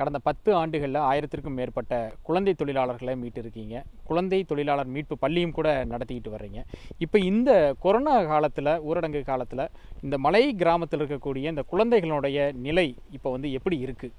கடந்த பத்து ஆண்டுகளில் ஆயிரத்திற்கும் மேற்பட்ட குழந்தை தொழிலாளர்களை மீட்டிருக்கீங்க குழந்தை தொழிலாளர் மீட்பு பள்ளியும் கூட நடத்திக்கிட்டு வர்றீங்க இப்போ இந்த கொரோனா காலத்தில் ஊரடங்கு காலத்தில் இந்த மலை கிராமத்தில் இருக்கக்கூடிய இந்த குழந்தைகளுடைய நிலை இப்போ வந்து எப்படி இருக்குது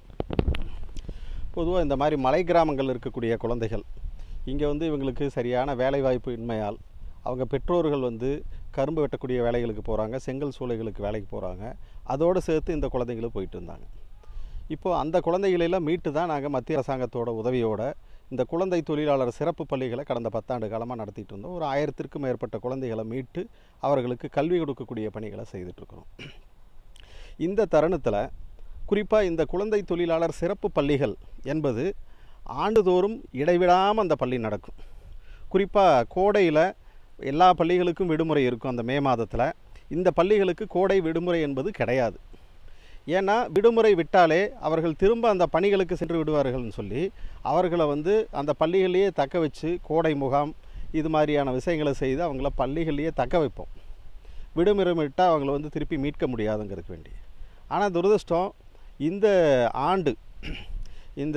பொதுவாக இந்த மாதிரி மலை கிராமங்கள் இருக்கக்கூடிய குழந்தைகள் இங்கே வந்து இவங்களுக்கு சரியான வேலைவாய்ப்பு இன்மையால் அவங்க பெற்றோர்கள் வந்து கரும்பு வெட்டக்கூடிய வேலைகளுக்கு போகிறாங்க செங்கல் சூளைகளுக்கு வேலைக்கு போகிறாங்க அதோடு சேர்த்து இந்த குழந்தைகளும் போயிட்டு இருந்தாங்க இப்போது அந்த குழந்தைகளெல்லாம் மீட்டு தான் நாங்கள் மத்திய அரசாங்கத்தோட உதவியோட இந்த குழந்தை தொழிலாளர் சிறப்பு பள்ளிகளை கடந்த பத்தாண்டு காலமாக நடத்திட்டு இருந்தோம் ஒரு ஆயிரத்திற்கும் மேற்பட்ட குழந்தைகளை மீட்டு அவர்களுக்கு கல்வி கொடுக்கக்கூடிய பணிகளை செய்துட்ருக்குறோம் இந்த தருணத்தில் குறிப்பாக இந்த குழந்தை தொழிலாளர் சிறப்பு பள்ளிகள் என்பது ஆண்டுதோறும் இடைவிடாமல் அந்த பள்ளி நடக்கும் குறிப்பாக கோடையில் எல்லா பள்ளிகளுக்கும் விடுமுறை இருக்கும் அந்த மே மாதத்தில் இந்த பள்ளிகளுக்கு கோடை விடுமுறை என்பது கிடையாது ஏன்னா விடுமுறை விட்டாலே அவர்கள் திரும்ப அந்த பணிகளுக்கு சென்று விடுவார்கள்னு சொல்லி அவர்களை வந்து அந்த பள்ளிகளையே தக்க வச்சு கோடை முகாம் இது மாதிரியான விஷயங்களை செய்து அவங்கள பள்ளிகளையே தக்க வைப்போம் விடுமுறை விட்டால் அவங்கள வந்து திருப்பி மீட்க முடியாதுங்கிறதுக்கு வேண்டி ஆனால் துரதிர்ஷ்டம் இந்த ஆண்டு இந்த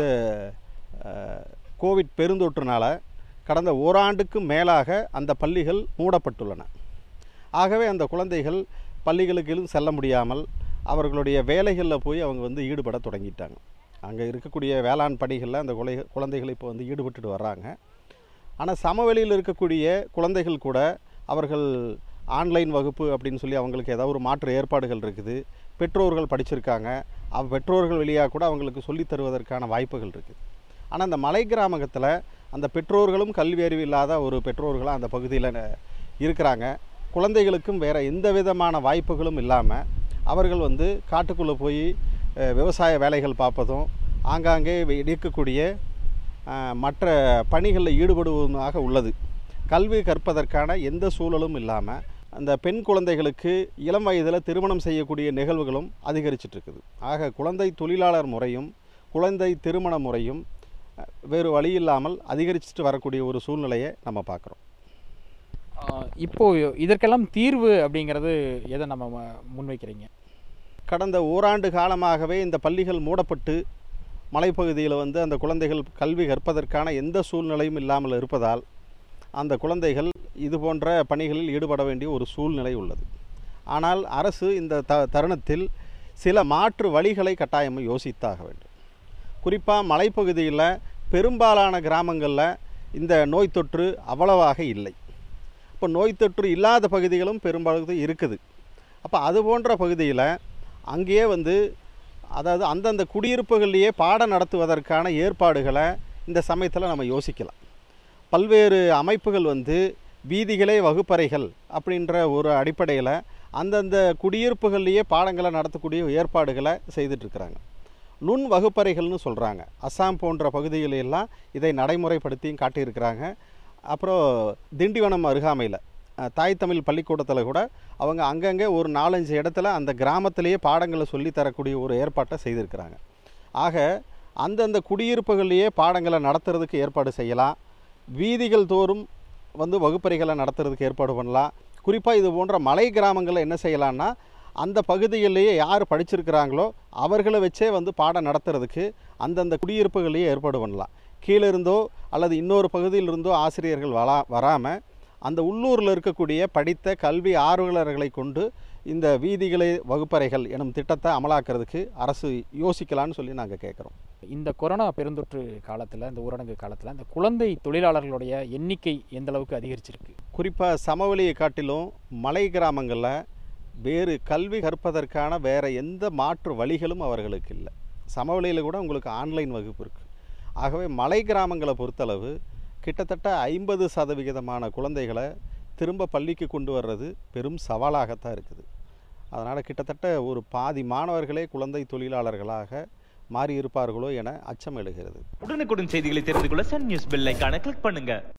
அஹ், கோவிட் பெருந்தொற்றுனால கடந்த ஓராண்டுக்கும் மேலாக அந்த பள்ளிகள் மூடப்பட்டுள்ளன ஆகவே அந்த குழந்தைகள் பள்ளிகளுக்கு செல்ல முடியாமல் அவர்களுடைய வேலைகளில் போய் அவங்க வந்து ஈடுபட தொடங்கிட்டாங்க அங்கே இருக்கக்கூடிய வேளாண் பணிகளில் அந்த குலை குழந்தைகள் இப்போ வந்து ஈடுபட்டுட்டு வர்றாங்க ஆனால் சமவெளியில் இருக்கக்கூடிய குழந்தைகள் கூட அவர்கள் ஆன்லைன் வகுப்பு அப்படின்னு சொல்லி அவங்களுக்கு ஏதாவது ஒரு மாற்று ஏற்பாடுகள் இருக்குது பெற்றோர்கள் படிச்சிருக்காங்க அவ பெற்றோர்கள் வழியாக கூட அவங்களுக்கு சொல்லித் தருவதற்கான வாய்ப்புகள் இருக்குது ஆனால் அந்த மலை கிராமத்தில் அந்த பெற்றோர்களும் கல்வி அறிவு இல்லாத ஒரு பெற்றோர்களாக அந்த பகுதியில் இருக்கிறாங்க குழந்தைகளுக்கும் வேறு எந்த விதமான வாய்ப்புகளும் இல்லாமல் அவர்கள் வந்து காட்டுக்குள்ளே போய் அஹ், விவசாய வேலைகள் பார்ப்பதும் ஆங்காங்கே இருக்கக்கூடிய அஹ், மற்ற பணிகளில் ஈடுபடுவதுமாக உள்ளது கல்வி கற்பதற்கான எந்த சூழலும் இல்லாமல் அந்த பெண் குழந்தைகளுக்கு இளம் வயதில் திருமணம் செய்யக்கூடிய நிகழ்வுகளும் அதிகரிச்சிட்டு இருக்குது ஆக குழந்தை தொழிலாளர் முறையும் குழந்தை திருமண முறையும் அஹ், வேறு வழி இல்லாமல் அதிகரிச்சுட்டு வரக்கூடிய ஒரு சூழ்நிலையை நம்ம பார்க்குறோம் இப்போ இதற்கெல்லாம் தீர்வு அப்படிங்கிறது எதை நம்ம ம- முன்வைக்கிறீங்க கடந்த ஓராண்டு காலமாகவே இந்த பள்ளிகள் மூடப்பட்டு மலைப்பகுதியில் வந்து அந்த குழந்தைகள் கல்வி கற்பதற்கான எந்த சூழ்நிலையும் இல்லாமல் இருப்பதால் அந்த குழந்தைகள் இது போன்ற பணிகளில் ஈடுபட வேண்டிய ஒரு சூழ்நிலை உள்ளது ஆனால் அரசு இந்த த தருணத்தில் சில மாற்று வழிகளை கட்டாயம் யோசித்தாக வேண்டும் குறிப்பாக மலைப்பகுதியில் பெரும்பாலான கிராமங்களில் இந்த நோய் தொற்று அவ்வளவாக இல்லை இப்போ நோய் தொற்று இல்லாத பகுதிகளும் பெரும்பாலும் இருக்குது அப்போ அது போன்ற பகுதியில் அங்கேயே வந்து அதாவது அந்தந்த குடியிருப்புகள்லேயே பாடம் நடத்துவதற்கான ஏற்பாடுகளை இந்த சமயத்தில் நம்ம யோசிக்கலாம் பல்வேறு அமைப்புகள் வந்து வீதிகளே வகுப்பறைகள் அப்படின்ற ஒரு அடிப்படையில் அந்தந்த குடியிருப்புகள்லேயே பாடங்களை நடத்தக்கூடிய ஏற்பாடுகளை செய்துட்ருக்குறாங்க நுண் வகுப்பறைகள்னு சொல்கிறாங்க அஸ்ஸாம் போன்ற பகுதிகளெல்லாம் இதை நடைமுறைப்படுத்தியும் காட்டியிருக்கிறாங்க அப்புறம் திண்டிவனம் அருகாமையில் அஹ், தாய் தமிழ் பள்ளிக்கூடத்தில் கூட அவங்க அங்கங்கே ஒரு நாலஞ்சு இடத்துல அந்த கிராமத்திலேயே பாடங்களை சொல்லித் தரக்கூடிய ஒரு ஏற்பாட்டை செய்திருக்கிறாங்க ஆக அந்தந்த குடியிருப்புகள்லேயே பாடங்களை நடத்துறதுக்கு ஏற்பாடு செய்யலாம் வீதிகள் தோறும் வந்து வகுப்பறைகளை நடத்துறதுக்கு ஏற்பாடு பண்ணலாம் குறிப்பாக இது போன்ற மலை கிராமங்களில் என்ன செய்யலாம்னா அந்த பகுதிகளிலேயே யார் படிச்சிருக்கிறாங்களோ அவர்களை வச்சே வந்து பாடம் நடத்துறதுக்கு அந்தந்த குடியிருப்புகளையே ஏற்பாடு பண்ணலாம் கீழே இருந்தோ அல்லது இன்னொரு பகுதியில் இருந்தோ ஆசிரியர்கள் வரா வராமல் அந்த உள்ளூரில் இருக்கக்கூடிய படித்த கல்வி ஆர்வலர்களை கொண்டு இந்த வீதிகளை வகுப்பறைகள் எனும் திட்டத்தை அமலாக்கிறதுக்கு அரசு யோசிக்கலான்னு சொல்லி நாங்கள் கேட்குறோம் இந்த கொரோனா பெருந்தொற்று காலத்தில் இந்த ஊரடங்கு காலத்தில் இந்த குழந்தை தொழிலாளர்களுடைய எண்ணிக்கை எந்த அளவுக்கு அதிகரிச்சிருக்கு குறிப்பாக சமவெளியை காட்டிலும் மலை கிராமங்களில் வேறு கல்வி கற்பதற்கான வேறு எந்த மாற்று வழிகளும் அவர்களுக்கு இல்லை சமவெளியில் கூட உங்களுக்கு ஆன்லைன் வகுப்பு இருக்குது ஆகவே மலை கிராமங்களை பொறுத்தளவு கிட்டத்தட்ட ஐம்பது சதவிகிதமான குழந்தைகளை திரும்ப பள்ளிக்கு கொண்டு வர்றது பெரும் சவாலாகத்தான் இருக்குது அதனால் கிட்டத்தட்ட ஒரு பாதி மாணவர்களே குழந்தை தொழிலாளர்களாக மாறியிருப்பார்களோ என அச்சம் எழுகிறது உடனுக்குடன் செய்திகளை தெரிந்து கொள்ள சன் நியூஸ் பெல் ஐகானை கிளிக் பண்ணுங்க